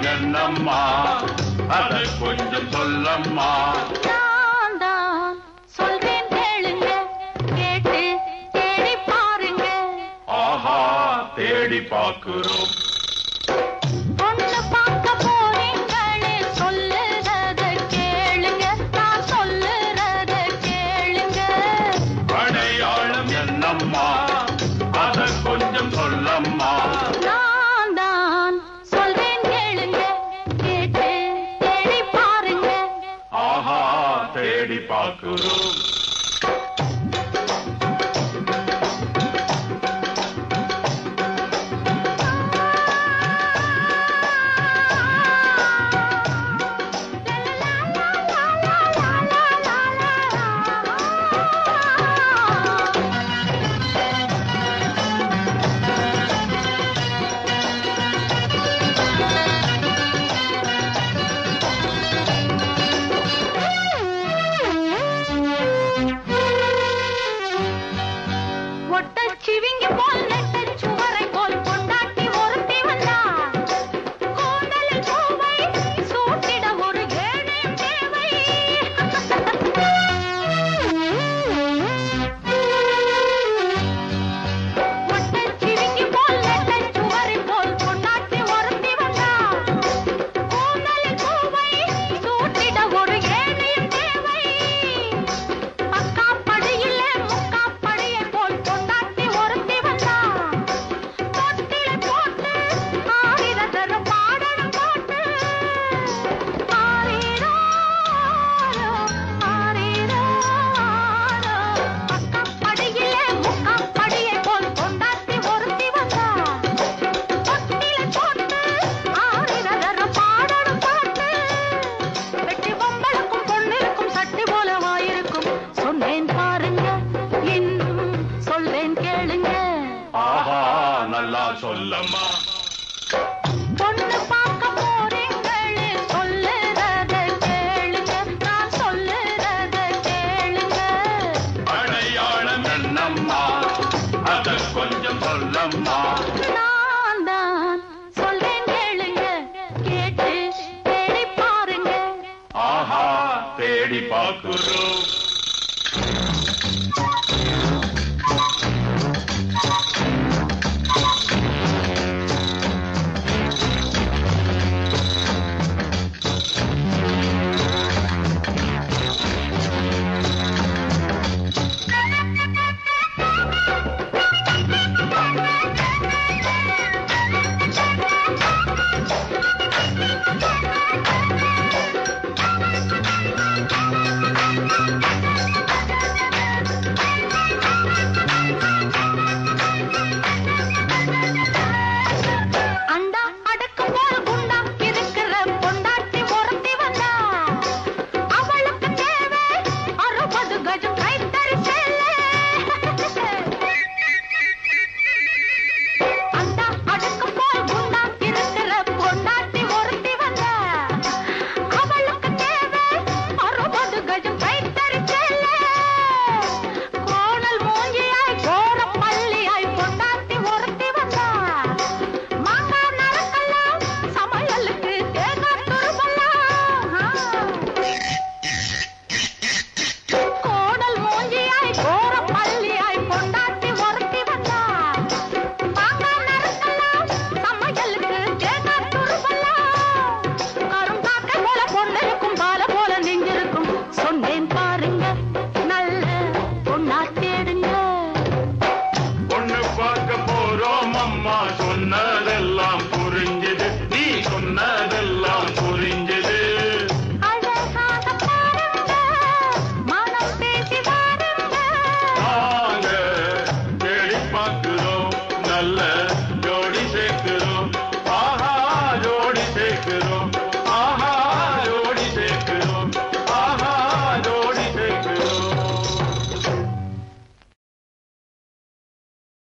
என்னம்மா அத கொஞ்சம் சொல்லம்மா நான் தான் சொல்றேன் கேளுங்க கேட்டு தேடி பாருங்க ஆஹா தேடி பார்க்கிறோம் பொண்ணு பார்க்க போறீங்களே சொல்லுறத கேளுங்க நான் சொல்லுறத கேளுங்க அடையாளம் என்னம்மா அத கொஞ்சம் சொல்லம்மா நான் தான் சொல்றேன் கேளுங்க கேட்டு தேடி பாருங்க ஆஹா தேடி பார்க்கிறோம் ஒட்டச்சிவிங்கி போல் நெட்ட சுவரை போல் கொண்டாட்டி ஒருத்தி வந்தா கூந்தலில் பூவை சூட்டிட ஒரு ஏழையும் தேவை ஒட்டச்சிவிங்கி போல் நெட்ட சுவரை போல் கொண்டாட்டி ஒருத்தி வந்தா கூந்தலில் பூவை சூட்டிட ஒரு ஏழையும் தேவை பக்கா படியிலே முக்கா படியை போல் கொண்டாட்டி ஒருத்தி வந்தா தொட்டில போட்டு ஆயிரத்தரம் பாடணும் போட்டு ஆரீரோ ஆரீரோ பக்கா படியிலே முக்கா படியை போல் கொண்டாட்டி ஒருத்தி வந்தா தொட்டில போட்டு ஆயிரத்தரம் பாடணும் போட்டு வெட்டி பொம்பளுக்கும் பொண்ணிருக்கும் சட்டி போல வாயிருக்கும் சொன்னேன் பாருங்க இன்னும் சொல்றேன் கேளுங்க ஆஹா நல்லா சொல்லம்மா பொண்ணு பார்க்க போறீங்களே சொல்லுறத கேளுங்க நான் சொல்லுறத கேளுங்க அடையாளம் என்னம்மா அத கொஞ்சம் சொல்லம்மா நான் தான் சொல்றேன் கேளுங்க கேட்டு தேடி பாருங்க ஆஹா தேடி பார்க்கிறோம் அண்டா அடக்கு போல் குண்டா இருக்கிற பொண்டாட்டி ஒருத்தி வந்தா அவளுக்கு தேவை அறுபது கஜம் கைத்தறி சேலை அண்டா அடக்கு போல் குண்டா இருக்கிற பொண்டாட்டி ஒருத்தி வந்தா அவளுக்கு தேவை அறுபது கஜம் கைத்தறி சேலை கோணல் மூஞ்சியாய் கோர பள்ளியாய் பொண்டாட்டி ஒருத்தி வந்தா மாங்காய் நறுக்கலாம் சமையலுக்கு தேங்காய் துருவலாம் கோடல் மூஞ்சியாய் கோர பள்ளியாய் பொண்டாட்டி ஒருத்தி வந்தா மாங்காய் நறுக்கலாம் சமையலுக்கு தேங்காய் துருவலாம் கருங்காக்கை போல பொண்ணுக்கும் பால போல நெஞ்சிருக்கும் சொன்னேன் பாருங்க நல்ல பொண்ணா தேடுங்க பொண்ணு பார்க்க போறோம் அம்மா சொன்னதெல்லாம் புரிஞ்சது நீ சொன்னதெல்லாம் புரிஞ்சது அழகாக பாருங்க மனம் பேசி பாருங்க நாங்க தேடி பார்க்கிறோம் நல்ல